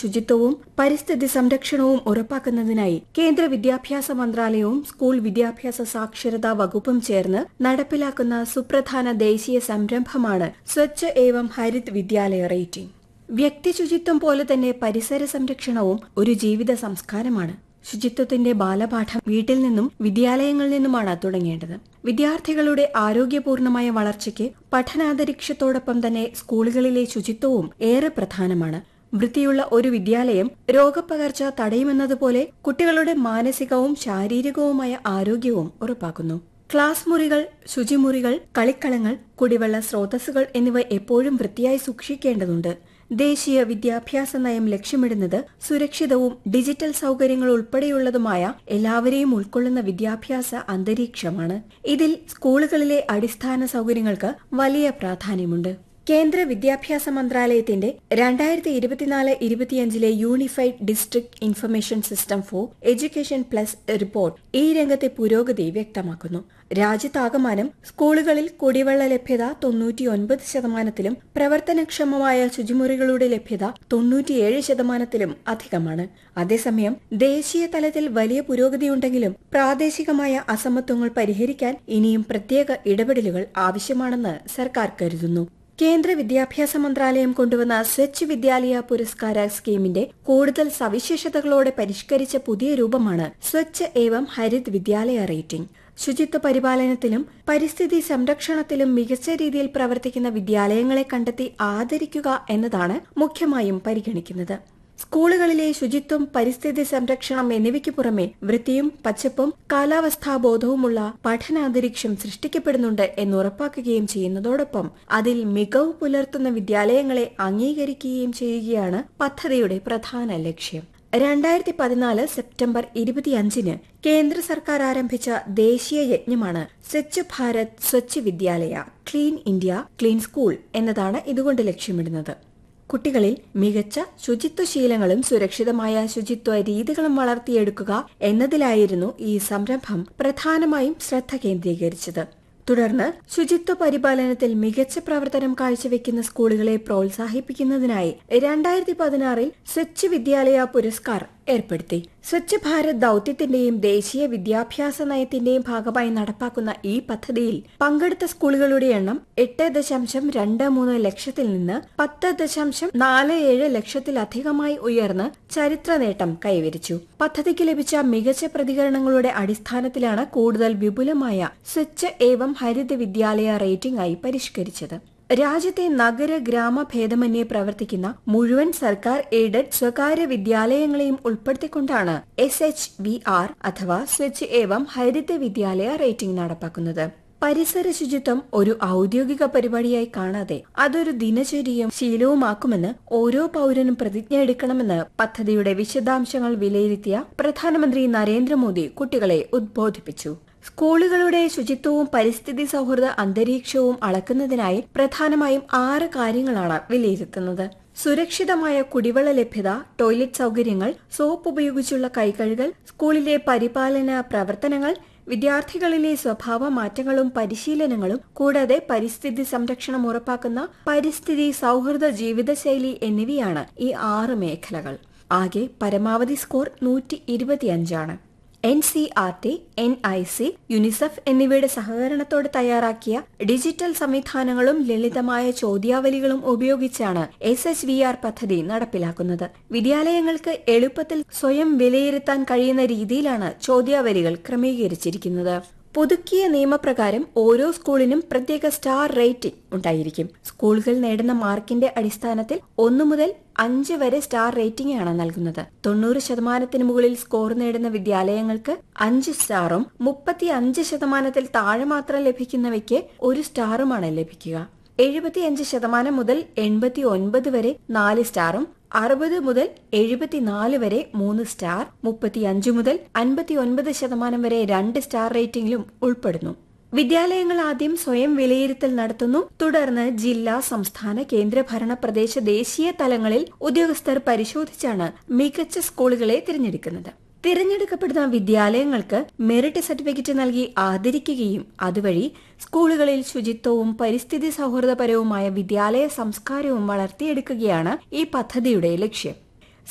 ശുചിത്വവും പരിസ്ഥിതി സംരക്ഷണവും ഉറപ്പാക്കുന്നതിനായി കേന്ദ്ര വിദ്യാഭ്യാസ മന്ത്രാലയവും സ്കൂൾ വിദ്യാഭ്യാസ സാക്ഷരതാ വകുപ്പും ചേർന്ന് നടപ്പിലാക്കുന്ന സുപ്രധാന ദേശീയ സംരംഭമാണ് സ്വച്ഛ് ഏവം ഹരിത് വിദ്യാലയ റേറ്റിംഗ് വ്യക്തി ശുചിത്വം പോലെ തന്നെ പരിസര സംരക്ഷണവും ഒരു ജീവിത സംസ്കാരമാണ് ശുചിത്വത്തിന്റെ ബാലപാഠം വീട്ടിൽ നിന്നും വിദ്യാലയങ്ങളിൽ നിന്നുമാണ് തുടങ്ങേണ്ടത് വിദ്യാർത്ഥികളുടെ ആരോഗ്യപൂർണമായ വളർച്ചയ്ക്ക് പഠനാന്തരീക്ഷത്തോടൊപ്പം തന്നെ സ്കൂളുകളിലെ ശുചിത്വവും ഏറെ പ്രധാനമാണ് വൃത്തിയുള്ള ഒരു വിദ്യാലയം രോഗപ്പകർച്ച തടയുമെന്നതുപോലെ കുട്ടികളുടെ മാനസികവും ശാരീരികവുമായ ആരോഗ്യവും ഉറപ്പാക്കുന്നു ക്ലാസ് മുറികൾ ശുചിമുറികൾ കളിക്കളങ്ങൾ കുടിവെള്ള സ്രോതസ്സുകൾ എന്നിവ എപ്പോഴും വൃത്തിയായി സൂക്ഷിക്കേണ്ടതുണ്ട് ദേശീയ വിദ്യാഭ്യാസ നയം ലക്ഷ്യമിടുന്നത് സുരക്ഷിതവും ഡിജിറ്റൽ സൗകര്യങ്ങൾ ഉൾപ്പെടെയുള്ളതുമായ എല്ലാവരെയും ഉൾക്കൊള്ളുന്ന വിദ്യാഭ്യാസ അന്തരീക്ഷമാണ് ഇതിൽ സ്കൂളുകളിലെ അടിസ്ഥാന സൗകര്യങ്ങൾക്ക് വലിയ പ്രാധാന്യമുണ്ട് കേന്ദ്ര വിദ്യാഭ്യാസ മന്ത്രാലയത്തിന്റെ രണ്ടായിരത്തി ഇരുപത്തിനാല് ഇരുപത്തിയഞ്ചിലെ unified district information system for education plus report ഈ രംഗത്തെ പുരോഗതി വ്യക്തമാക്കുന്നു രാജ്യത്താകമാനം സ്കൂളുകളിൽ കുടിവെള്ള ലഭ്യത തൊണ്ണൂറ്റിയൊൻപത് ശതമാനത്തിലും പ്രവർത്തനക്ഷമമായ ശുചിമുറികളുടെ ലഭ്യത തൊണ്ണൂറ്റിയേഴ് ശതമാനത്തിലും അധികമാണ് അതേസമയം ദേശീയ തലത്തിൽ വലിയ പുരോഗതിയുണ്ടെങ്കിലും പ്രാദേശികമായ അസമത്വങ്ങൾ പരിഹരിക്കാൻ ഇനിയും പ്രത്യേക ഇടപെടലുകൾ ആവശ്യമാണെന്ന് സർക്കാർ കരുതുന്നു കേന്ദ്ര വിദ്യാഭ്യാസ മന്ത്രാലയം കൊണ്ടുവന്ന സ്വച്ഛ് വിദ്യാലയ പുരസ്കാര സ്കീമിന്റെ കൂടുതൽ സവിശേഷതകളോടെ പരിഷ്കരിച്ച പുതിയ രൂപമാണ് സ്വച്ഛ് ഏവം ഹരിത് വിദ്യാലയ റേറ്റിംഗ് ശുചിത്വ പരിപാലനത്തിലും പരിസ്ഥിതി സംരക്ഷണത്തിലും മികച്ച രീതിയിൽ പ്രവർത്തിക്കുന്ന വിദ്യാലയങ്ങളെ കണ്ടെത്തി ആദരിക്കുക എന്നതാണ് മുഖ്യമായും പരിഗണിക്കുന്നത് സ്കൂളുകളിലെ ശുചിത്വം പരിസ്ഥിതി സംരക്ഷണം എന്നിവയ്ക്ക് പുറമെ വൃത്തിയും പച്ചപ്പും കാലാവസ്ഥാബോധവുമുള്ള പഠനാന്തരീക്ഷം സൃഷ്ടിക്കപ്പെടുന്നുണ്ട് എന്നുറപ്പാക്കുകയും ചെയ്യുന്നതോടൊപ്പം അതിൽ മികവ് പുലർത്തുന്ന വിദ്യാലയങ്ങളെ അംഗീകരിക്കുകയും ചെയ്യുകയാണ് പദ്ധതിയുടെ പ്രധാന ലക്ഷ്യം രണ്ടായിരത്തി പതിനാല് സെപ്റ്റംബർ ഇരുപത്തിയഞ്ചിന് കേന്ദ്ര സർക്കാർ ആരംഭിച്ച ദേശീയ യജ്ഞമാണ് സ്വച്ഛ് ഭാരത് സ്വച്ഛ് വിദ്യാലയ ക്ലീൻ ഇന്ത്യ ക്ലീൻ സ്കൂൾ എന്നതാണ് ഇതുകൊണ്ട് ലക്ഷ്യമിടുന്നത് കുട്ടികളിൽ മികച്ച ശുചിത്വശീലങ്ങളും സുരക്ഷിതമായ ശുചിത്വ രീതികളും വളർത്തിയെടുക്കുക എന്നതിലായിരുന്നു ഈ സംരംഭം പ്രധാനമായും ശ്രദ്ധ കേന്ദ്രീകരിച്ചത് തുടർന്ന് ശുചിത്വ പരിപാലനത്തിൽ മികച്ച പ്രവർത്തനം കാഴ്ചവെക്കുന്ന സ്കൂളുകളെ പ്രോത്സാഹിപ്പിക്കുന്നതിനായി രണ്ടായിരത്തി പതിനാറിൽ സ്വച്ഛ് വിദ്യാലയ പുരസ്കാർ ഏർപ്പെടുത്തി സ്വച്ഛ് ഭാരത് ദൌത്യത്തിന്റെയും ദേശീയ വിദ്യാഭ്യാസ നയത്തിന്റെയും ഭാഗമായി നടപ്പാക്കുന്ന ഈ പദ്ധതിയിൽ പങ്കെടുത്ത സ്കൂളുകളുടെ എണ്ണം എട്ട് ദശാംശം രണ്ട് മൂന്ന് ലക്ഷത്തിൽ നിന്ന് പത്ത് ദശാംശം നാല് ഏഴ് ലക്ഷത്തിലധികമായി ഉയർന്ന് ചരിത്ര നേട്ടം കൈവരിച്ചു പദ്ധതിക്ക് ലഭിച്ച മികച്ച പ്രതികരണങ്ങളുടെ അടിസ്ഥാനത്തിലാണ് കൂടുതൽ വിപുലമായ സ്വച്ഛ് ഏവം ഹരിത വിദ്യാലയ റേറ്റിംഗ് ആയി പരിഷ്കരിച്ചത് രാജ്യത്തെ നഗര ഗ്രാമ ഭേദമന്യേ പ്രവർത്തിക്കുന്ന മുഴുവൻ സർക്കാർ എയ്ഡഡ് സ്വകാര്യ വിദ്യാലയങ്ങളെയും ഉൾപ്പെടുത്തിക്കൊണ്ടാണ് എസ് എച്ച് വി ആർ അഥവാ സ്വച്ഛ് ഏവം ഹരിത വിദ്യാലയ റേറ്റിംഗ് നടപ്പാക്കുന്നത് പരിസര ശുചിത്വം ഒരു ഔദ്യോഗിക പരിപാടിയായി കാണാതെ അതൊരു ദിനചര്യയും ശീലവുമാക്കുമെന്ന് ഓരോ പൗരനും പ്രതിജ്ഞ എടുക്കണമെന്ന് പദ്ധതിയുടെ വിശദാംശങ്ങൾ വിലയിരുത്തിയ പ്രധാനമന്ത്രി നരേന്ദ്രമോദി കുട്ടികളെ ഉദ്ബോധിപ്പിച്ചു സ്കൂളുകളുടെ ശുചിത്വവും പരിസ്ഥിതി സൗഹൃദ അന്തരീക്ഷവും അളക്കുന്നതിനായി പ്രധാനമായും ആറ് കാര്യങ്ങളാണ് വിലയിരുത്തുന്നത് സുരക്ഷിതമായ കുടിവെള്ള ലഭ്യത ടോയ്ലറ്റ് സൗകര്യങ്ങൾ സോപ്പ് ഉപയോഗിച്ചുള്ള കൈകഴുകൽ സ്കൂളിലെ പരിപാലന പ്രവർത്തനങ്ങൾ വിദ്യാർത്ഥികളിലെ സ്വഭാവ മാറ്റങ്ങളും പരിശീലനങ്ങളും കൂടാതെ പരിസ്ഥിതി സംരക്ഷണം ഉറപ്പാക്കുന്ന പരിസ്ഥിതി സൗഹൃദ ജീവിതശൈലി എന്നിവയാണ് ഈ ആറ് മേഖലകൾ ആകെ പരമാവധി സ്കോർ നൂറ്റി ഇരുപത്തിയഞ്ചാണ് N C R T N I C UNICEF എന്നിവയുടെ സഹകരണത്തോടെ തയ്യാറാക്കിയ ഡിജിറ്റൽ സംവിധാനങ്ങളും ലളിതമായ ചോദ്യാവലികളും ഉപയോഗിച്ചാണ് എസ് എച്ച് വി ആർ പദ്ധതി നടപ്പിലാക്കുന്നത് വിദ്യാലയങ്ങൾക്ക് എളുപ്പത്തിൽ സ്വയം വിലയിരുത്താൻ കഴിയുന്ന രീതിയിലാണ് ചോദ്യാവലികൾ ക്രമീകരിച്ചിരിക്കുന്നത് പുതുക്കിയ നിയമപ്രകാരം ഓരോ സ്കൂളിനും പ്രത്യേക സ്റ്റാർ റേറ്റിംഗ് ഉണ്ടായിരിക്കും സ്കൂളുകൾ നേടുന്ന മാർക്കിന്റെ അടിസ്ഥാനത്തിൽ ഒന്നു മുതൽ അഞ്ച് വരെ സ്റ്റാർ റേറ്റിംഗ് ആണ് നൽകുന്നത് തൊണ്ണൂറ് ശതമാനത്തിന് മുകളിൽ സ്കോർ നേടുന്ന വിദ്യാലയങ്ങൾക്ക് അഞ്ച് സ്റ്റാറും മുപ്പത്തി അഞ്ച് ശതമാനത്തിൽ താഴെ മാത്രം ലഭിക്കുന്നവയ്ക്ക് ഒരു സ്റ്റാറുമാണ് ലഭിക്കുക എഴുപത്തിയഞ്ച് ശതമാനം മുതൽ എൺപത്തി ഒൻപത് വരെ നാല് സ്റ്റാറും അറുപത് മുതൽ എഴുപത്തിനാല് വരെ മൂന്ന് സ്റ്റാർ മുപ്പത്തിയഞ്ച് മുതൽ അൻപത്തി ഒൻപത് ശതമാനം വരെ രണ്ട് സ്റ്റാർ റേറ്റിംഗിലും ഉൾപ്പെടുന്നു വിദ്യാലയങ്ങൾ ആദ്യം സ്വയം വിലയിരുത്തൽ നടത്തുന്നു തുടർന്ന് ജില്ലാ സംസ്ഥാന കേന്ദ്രഭരണ പ്രദേശ ദേശീയ തലങ്ങളിൽ ഉദ്യോഗസ്ഥർ പരിശോധിച്ചാണ് മികച്ച സ്കൂളുകളെ തിരഞ്ഞെടുക്കുന്നത് തിരഞ്ഞെടുക്കപ്പെടുന്ന വിദ്യാലയങ്ങൾക്ക് മെറിറ്റ് സർട്ടിഫിക്കറ്റ് നൽകി ആദരിക്കുകയും അതുവഴി സ്കൂളുകളിൽ ശുചിത്വവും പരിസ്ഥിതി സൗഹൃദപരവുമായ വിദ്യാലയ സംസ്കാരവും വളർത്തിയെടുക്കുകയാണ് ഈ പദ്ധതിയുടെ ലക്ഷ്യം